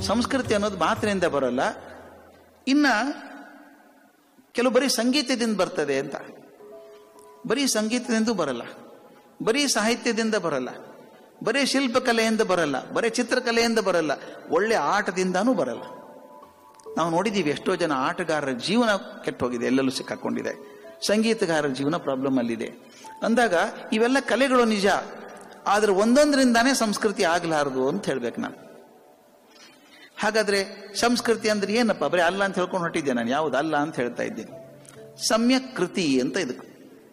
ಸಂಸ್ಕೃತಿ ಅನ್ನೋದು ಮಾತಿನಿಂದ ಬರಲ್ಲ ಇನ್ನ ಕೆಲವು ಬರೀ ಸಂಗೀತದಿಂದ ಬರ್ತದೆ ಅಂತ ಬರೀ ಸಂಗೀತದಿಂದ ಬರಲ್ಲ ಬರೀ ಸಾಹಿತ್ಯದಿಂದ ಬರಲ್ಲ ಬರೀ ಶಿಲ್ಪಕಲೆಯಿಂದ ಬರಲ್ಲ ಬರೀ ಚಿತ್ರಕಲೆಯಿಂದ ಬರಲ್ಲ ಒಳ್ಳೆ ಆಟದಿಂದಾನೂ ಬರಲ್ಲ ನಾವು ನೋಡಿದ್ದೀವಿ ಎಷ್ಟೋ ಜನ ಆಟಗಾರರ ಜೀವನ ಕೆಟ್ಟೋಗಿದೆ ಎಲ್ಲೆಲ್ಲೂ ಸಿಕ್ಕಾಕೊಂಡಿದೆ ಸಂಗೀತಗಾರರ ಜೀವನ ಪ್ರಾಬ್ಲಮ್ ಅಲ್ಲಿದೆ ಅಂದಾಗ ಇವೆಲ್ಲ ಕಲೆಗಳು ನಿಜ ಆದ್ರೆ ಒಂದೊಂದರಿಂದಾನೇ ಸಂಸ್ಕೃತಿ ಆಗಲಾರದು ಅಂತ ಹೇಳ್ಬೇಕು ನಾನು ಹಾಗಾದ್ರೆ ಸಂಸ್ಕೃತಿ ಅಂದ್ರೆ ಏನಪ್ಪ ಬರೀ ಅಲ್ಲ ಅಂತ ಹೇಳ್ಕೊಂಡು ಹೊಟ್ಟಿದ್ದೆ ನಾನು ಯಾವ್ದು ಅಲ್ಲ ಅಂತ ಹೇಳ್ತಾ ಇದ್ದೀನಿ ಸಮ್ಯಕ್ ಕೃತಿ ಅಂತ ಇದಕ್ಕೆ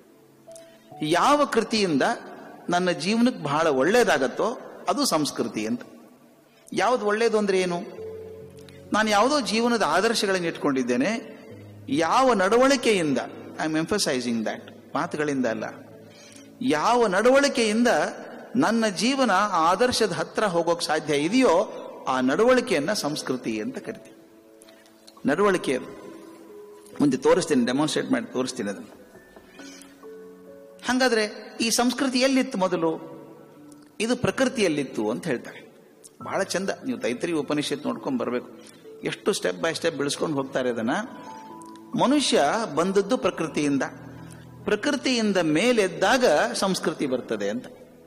ಯಾವ ಕೃತಿಯಿಂದ ನನ್ನ ಜೀವನಕ್ಕೆ ಬಹಳ ಒಳ್ಳೇದಾಗತ್ತೋ ಅದು ಸಂಸ್ಕೃತಿ ಅಂತ ಯಾವ್ದು ಒಳ್ಳೇದು ಅಂದ್ರೆ ಏನು ನಾನು ಯಾವುದೋ ಜೀವನದ ಆದರ್ಶಗಳನ್ನು ಇಟ್ಕೊಂಡಿದ್ದೇನೆ ಯಾವ ನಡವಳಿಕೆಯಿಂದ ಐ ಆಮ್ ಎಂಫಸೈಸಿಂಗ್ ದ್ಯಾಟ್ ಮಾತುಗಳಿಂದ ಅಲ್ಲ ಯಾವ ನಡವಳಿಕೆಯಿಂದ ನನ್ನ ಜೀವನ ಆ ಆದರ್ಶದ ಹತ್ರ ಹೋಗೋಕ್ ಸಾಧ್ಯ ಇದೆಯೋ ಆ ನಡವಳಿಕೆಯನ್ನ ಸಂಸ್ಕೃತಿ ಅಂತ ಕರಿತೀವಿ ನಡವಳಿಕೆ ಅದು ಮುಂದೆ ತೋರಿಸ್ತೀನಿ ಡೆಮಾನ್ಸ್ಟ್ರೇಟ್ ಮಾಡಿ ತೋರಿಸ್ತೀನಿ ಅದನ್ನು ಹಾಗಾದ್ರೆ ಈ ಸಂಸ್ಕೃತಿ ಎಲ್ಲಿತ್ತು ಮೊದಲು ಇದು ಪ್ರಕೃತಿಯಲ್ಲಿತ್ತು ಅಂತ ಹೇಳ್ತಾರೆ ಬಹಳ ಚಂದ ನೀವು ತೈತರಿ ಉಪನಿಷತ್ ನೋಡ್ಕೊಂಡು ಬರಬೇಕು ಎಷ್ಟು ಸ್ಟೆಪ್ ಬೈ ಸ್ಟೆಪ್ ಬೆಳೆಸ್ಕೊಂಡು ಹೋಗ್ತಾರೆ ಅದನ್ನ ಮನುಷ್ಯ ಬಂದದ್ದು ಪ್ರಕೃತಿಯಿಂದ ಪ್ರಕೃತಿಯಿಂದ ಮೇಲೆದ್ದಾಗ ಸಂಸ್ಕೃತಿ ಬರ್ತದೆ ಅಂತ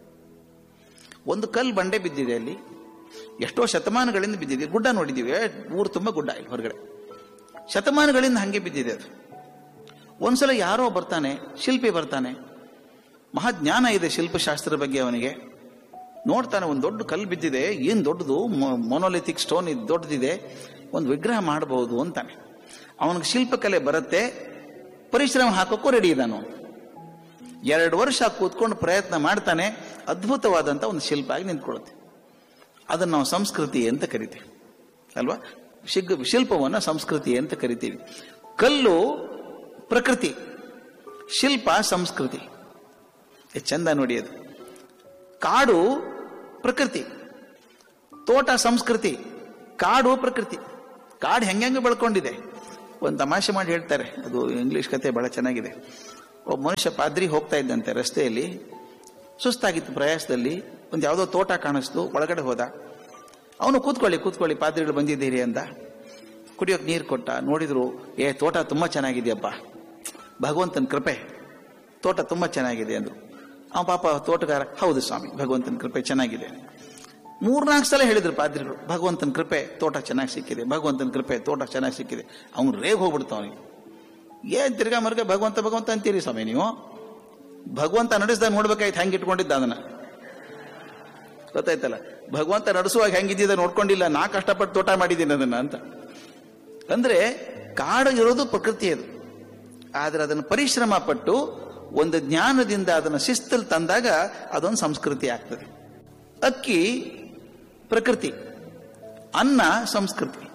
ಒಂದು ಕಲ್ಲು ಬಂಡೆ ಬಿದ್ದಿದೆ ಅಲ್ಲಿ ಎಷ್ಟೋ ಶತಮಾನಗಳಿಂದ ಬಿದ್ದಿದೆ ಗುಡ್ಡ ನೋಡಿದ್ದೀವಿ ಏ, ಊರು ತುಂಬ ಗುಡ್ಡ ಇಲ್ಲಿ ಹೊರಗಡೆ ಶತಮಾನಗಳಿಂದ ಹಂಗೆ ಬಿದ್ದಿದೆ ಅದು ಒಂದ್ಸಲ ಯಾರೋ ಬರ್ತಾನೆ ಶಿಲ್ಪಿ ಬರ್ತಾನೆ ಮಹಾಜ್ಞಾನ ಇದೆ ಶಿಲ್ಪಶಾಸ್ತ್ರದ ಬಗ್ಗೆ ಅವನಿಗೆ ನೋಡ್ತಾನೆ ಒಂದು ದೊಡ್ಡ ಕಲ್ಲು ಬಿದ್ದಿದೆ ಏನ್ ದೊಡ್ಡದು ಮೊನೋಲಿಥಿಕ್ ಸ್ಟೋನ್ ಇದು ದೊಡ್ಡದಿದೆ ಒಂದು ವಿಗ್ರಹ ಮಾಡಬಹುದು ಅಂತಾನೆ ಅವನಿಗೆ ಶಿಲ್ಪಕಲೆ ಬರುತ್ತೆ ಪರಿಶ್ರಮ ಹಾಕೋಕ್ಕೂ ರೆಡಿ ಇದ್ದಾನು ಎರಡು ವರ್ಷ ಕೂತ್ಕೊಂಡು ಪ್ರಯತ್ನ ಮಾಡ್ತಾನೆ ಅದ್ಭುತವಾದಂತ ಒಂದು ಶಿಲ್ಪ ಆಗಿ ನಿಂತ್ಕೊಳ್ಳುತ್ತೆ ಅದನ್ನು ನಾವು ಸಂಸ್ಕೃತಿ ಅಂತ ಕರಿತೀವಿ ಅಲ್ವಾ ಶಿಗ್ ಶಿಲ್ಪವನ್ನ ಸಂಸ್ಕೃತಿ ಅಂತ ಕರಿತೀವಿ ಕಲ್ಲು ಪ್ರಕೃತಿ ಶಿಲ್ಪ ಸಂಸ್ಕೃತಿ ಎಷ್ಟ್ ಚಂದ ನೋಡಿ ಅದು ಕಾಡು ಪ್ರಕೃತಿ ತೋಟ ಸಂಸ್ಕೃತಿ ಕಾಡು ಪ್ರಕೃತಿ ಕಾಡು ಹೆಂಗೆ ಬೆಳ್ಕೊಂಡಿದೆ ಒಂದು ತಮಾಷೆ ಮಾಡಿ ಹೇಳ್ತಾರೆ ಅದು ಇಂಗ್ಲಿಷ್ ಕತೆ ಬಹಳ ಚೆನ್ನಾಗಿದೆ ಒಬ್ಬ ಮನುಷ್ಯ ಪಾದ್ರಿ ಹೋಗ್ತಾ ಇದ್ದಂತೆ ರಸ್ತೆಯಲ್ಲಿ ಸುಸ್ತಾಗಿತ್ತು ಪ್ರಯಾಸದಲ್ಲಿ ಒಂದು ಯಾವುದೋ ತೋಟ ಕಾಣಿಸ್ತು ಒಳಗಡೆ ಹೋದ ಅವನು ಕೂತ್ಕೊಳ್ಳಿ ಕೂತ್ಕೊಳ್ಳಿ ಪಾದ್ರಿಗಳು ಬಂದಿದ್ದೀರಿ ಅಂದ ಕುಡಿಯೋಕೆ ನೀರು ಕೊಟ್ಟ ನೋಡಿದ್ರು ಏ ತೋಟ ತುಂಬಾ ಚೆನ್ನಾಗಿದೆಯಪ್ಪ ಭಗವಂತನ ಕೃಪೆ ತೋಟ ತುಂಬಾ ಚೆನ್ನಾಗಿದೆ ಅಂದ್ರು ಅವ ಪಾಪ ತೋಟಗಾರ ಹೌದು ಸ್ವಾಮಿ ಭಗವಂತನ ಕೃಪೆ ಚೆನ್ನಾಗಿದೆ ಮೂರ್ನಾಲ್ಕು ಸಲ ಹೇಳಿದ್ರು ಪಾದ್ರಿಗಳು ಭಗವಂತನ ಕೃಪೆ ತೋಟ ಚೆನ್ನಾಗಿ ಸಿಕ್ಕಿದೆ ಭಗವಂತನ ಕೃಪೆ ತೋಟ ಚೆನ್ನಾಗಿ ಸಿಕ್ಕಿದೆ ಅವ್ನು ರೇಗ್ ಹೋಗ್ಬಿಡ್ತ ಅವನಿಗೆ ಏನ್ ತಿರ್ಗಾ ಮರ್ಗ ಭಗವಂತ ಭಗವಂತ ಅಂತೀರಿ ಸ್ವಾಮಿ ನೀವು ಭಗವಂತ ನಡೆಸ್ದಾಗ ನೋಡ್ಬೇಕಾಯ್ತು ಹೆಂಗೆ ಇಟ್ಕೊಂಡಿದ್ದ ಅದನ್ನ ಗೊತ್ತಾಯ್ತಲ್ಲ ಭಗವಂತ ನಡೆಸುವಾಗ ಹೆಂಗಿದ್ದ ನೋಡ್ಕೊಂಡಿಲ್ಲ ನಾ ಕಷ್ಟಪಟ್ಟು ತೋಟ ಮಾಡಿದ್ದೀನಿ ಅದನ್ನ ಅಂತ ಅಂದ್ರೆ ಕಾಡು ಇರೋದು ಪ್ರಕೃತಿ ಅದು ಆದ್ರೆ ಅದನ್ನು ಪರಿಶ್ರಮ ಪಟ್ಟು ಒಂದು ಜ್ಞಾನದಿಂದ ಅದನ್ನು ಶಿಸ್ತಲ್ಲಿ ತಂದಾಗ ಅದೊಂದು ಸಂಸ್ಕೃತಿ ಆಗ್ತದೆ ಅಕ್ಕಿ ಪ್ರಕೃತಿ ಅನ್ನ ಸಂಸ್ಕೃತಿ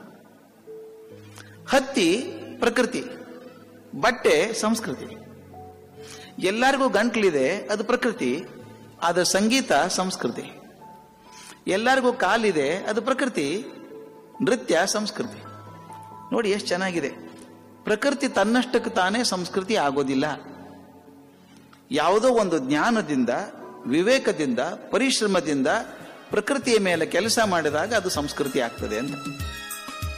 ಹತ್ತಿ ಪ್ರಕೃತಿ ಬಟ್ಟೆ ಸಂಸ್ಕೃತಿ ಎಲ್ಲರಿಗೂ ಗಂಟ್ಲಿದೆ ಅದು ಪ್ರಕೃತಿ ಆದ್ರೆ ಸಂಗೀತ ಸಂಸ್ಕೃತಿ ಎಲ್ಲರಿಗೂ ಕಾಲಿದೆ ಅದು ಪ್ರಕೃತಿ ನೃತ್ಯ ಸಂಸ್ಕೃತಿ ನೋಡಿ ಎಷ್ಟು ಚೆನ್ನಾಗಿದೆ ಪ್ರಕೃತಿ ತನ್ನಷ್ಟಕ್ಕೆ ತಾನೇ ಸಂಸ್ಕೃತಿ ಆಗೋದಿಲ್ಲ ಯಾವುದೋ ಒಂದು ಜ್ಞಾನದಿಂದ ವಿವೇಕದಿಂದ ಪರಿಶ್ರಮದಿಂದ ಪ್ರಕೃತಿಯ ಮೇಲೆ ಕೆಲಸ ಮಾಡಿದಾಗ ಅದು ಸಂಸ್ಕೃತಿ ಆಗ್ತದೆ ಅಂತ